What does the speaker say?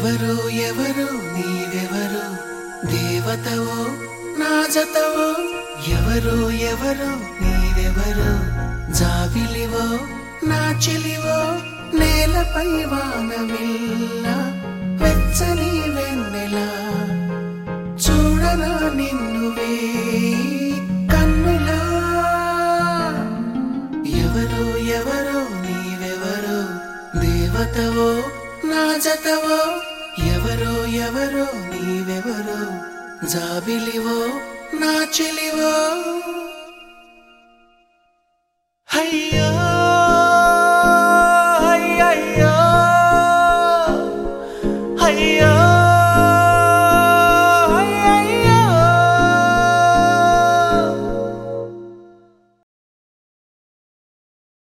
ఎవరు ఎవరు నీవెవరు దేవతవో నా జతవో ఎవరు ఎవరు నీవెవరు జాబిలివో నా చెలివో నేలపై వానవిల్ల వెచ్చని వెన్నెల చూడనా నిన్ను కన్నులా ఎవరు ఎవరు నీవెవరు దేవతవో నా జతవో ఎవరు ఎవరు నీవెవరు జాబిలివో నా చెలివో